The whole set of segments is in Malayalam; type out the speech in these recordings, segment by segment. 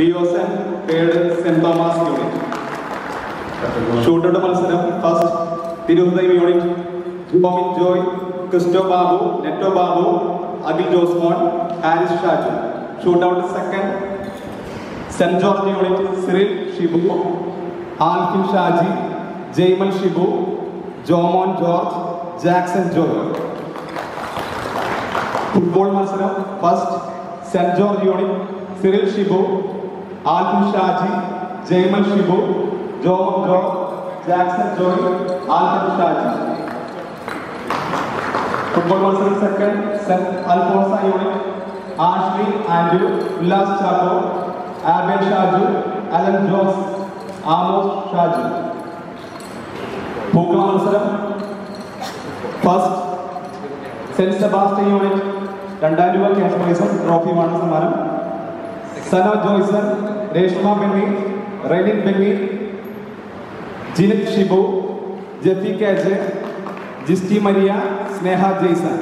ലിയോസൻ third Saint Thomas unit shootout മത്സരം first Thiruvananthapuram unit Tomin Joy Christo Babu Neto Babu Akhil Josmon Harris Shaju shootout second Saint George unit Cyril Shibu Alfin Shaji Jaimal Shibu Jomon George Jackson Joy football മത്സരം first Saint George unit Cyril Shibu Alfin Shaji Jaimal Shibu Jomon George Jackson Joy Alfin Shaji football മത്സരം second Saint Alphonsa unit Ashley Andrew Ullas Chacko Abel Shaju Alan Jose Amos Shaju പൂക്കള മത്സരം ഫസ്റ്റ് സെന്റ് സെബാസ്റ്റ്യൻ യൂണിറ്റ് രണ്ടായിരം രൂപ ക്യാഷ് പ്രൈസും ട്രോഫിയുമാണ് സമ്മാനം Sana Joyson Reshma Benny Renin Benny Jinith Shibu Jeffy Kaj Jisty Maria Sneha Jaison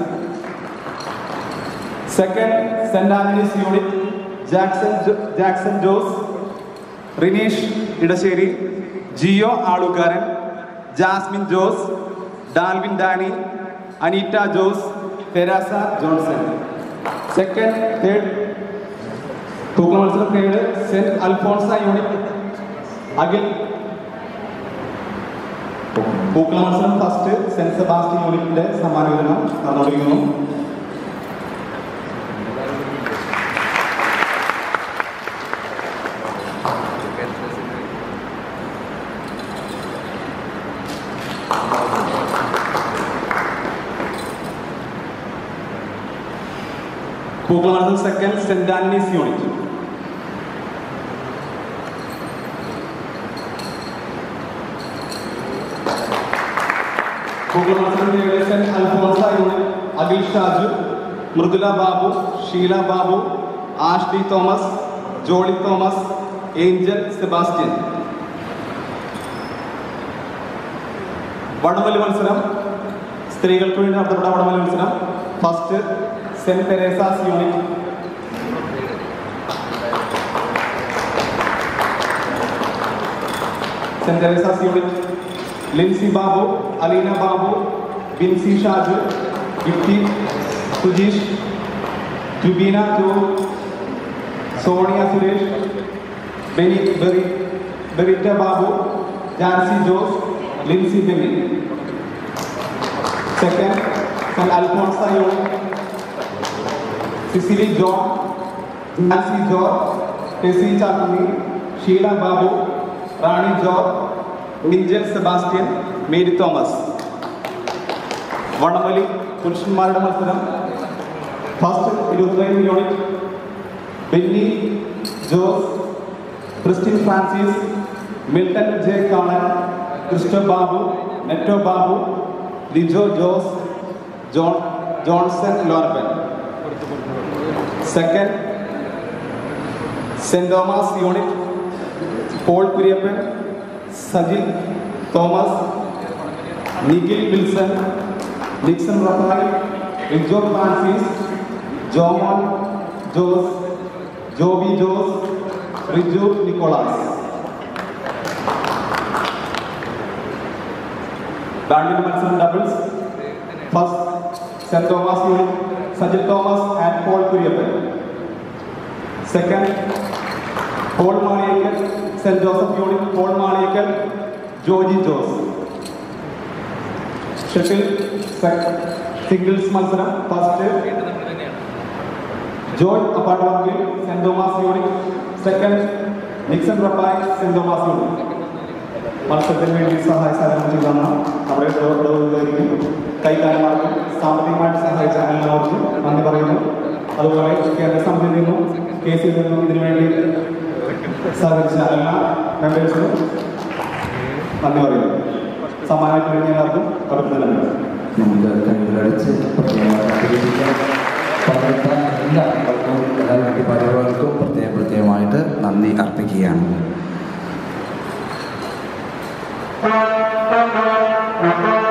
second Saint Antony's unit Jackson ജോ- ജാക്സൺ ജോസ് റിനീഷ് ഇടശ്ശേരി ജിയോ ആളുകാരൻ ജാസ്മിൻ ജോസ് ഡാൽവിൻ ഡാനി അനീറ്റ ജോസ് തെരാസ ജോൺസൺ സെക്കൻഡ് തേർഡ് തൂക്ക മത്സരം third Saint Alphonsa unit Akhil പൂക്കള മത്സരം ഫസ്റ്റ് സെന്റ് സെബാസ്റ്റ്യൻ യൂണിറ്റിന്റെ സമ്മാന വിതരണം നടന്നുകൊണ്ടിരിക്കുന്നു പൂക്കള മത്സരം സെക്കൻഡ് സെന്റ് ആന്റണീസ് യൂണിറ്റ് പൂക്കള മത്സരം third Saint Alphonsa unit Akhil Shaju Mridula Babu Sheela Babu Ashley Thomas Jolly Thomas Angel Sebastian വടംവലി മത്സരം സ്ത്രീകൾക്ക് വേണ്ടി നടത്തപ്പെട്ട വടംവലി മത്സരം first Saint Teresa's unit Saint Teresa's unit Lincy Babu Aleena Babu Binsy Shaju Gifty Sujeesh Jubeena ടു Sonia Suresh Beni Berry Beritta Babu Jancy Jose Lincy Benny second Saint Alphonsa unit Cicily John Jancy George Tessy Chakkunni Sheela Babu Rani George Minchal Sebastian Mary Thomas വടംവലി പുരുഷന്മാരുടെ മത്സരം ഫസ്റ്റ് ഇരുപത്തിരണ്ട് unit Benny Jose Christin Francis Milton J Kanan Christo Babu Neto Babu Lijo Jose John Johnson Lorban second Saint Thomas unit Paul Kuriappan Sajil Thomas Nikhil Wilson Nixon Rafal Rijo Francis Jomon Jose Joby Jose Riju Nicholas badminton മത്സരം doubles first Saint Thomas unit Sajil Thomas and Paul Kuriappan second Paul Maliyekkal Saint Joseph unit Paul Maliyekkal Joji Jose shuttle singles മത്സരം first Joy Appattuvangil Saint Thomas unit second Nixon Rappai Saint Thomas unit മത്സരത്തിന് വേണ്ടി സഹായ സഹകരണം ചെയ്താണ് നമ്മുടെ പ്രവർത്തകർക്കും കൈകാര്യമാർക്കും സാമ്പത്തികമായിട്ട് സഹായിച്ച എല്ലാവർക്കും നന്ദി പറയുന്നു അതുപോലെ കേന്ദ്ര സമിതിയിൽ നിന്നും കെ സിയിൽ നിന്നും ഇതിനുവേണ്ടി സഹകരിച്ച എല്ലാ മെമ്പേഴ്സിനും നന്ദി പറയുന്നു സമ്മാനമായിട്ട് വേണ്ടി എല്ലാവർക്കും അഭിനന്ദനങ്ങൾ നമുക്ക് കൈകളടിച്ച് പ്രത്യേകം പങ്കെടുത്ത എല്ലാ ആൾക്കും എല്ലാ വ്യക്തിപരങ്ങൾക്കും പ്രത്യേകം പ്രത്യേകമായിട്ട് നന്ദി അർപ്പിക്കുകയാണ് Thank you.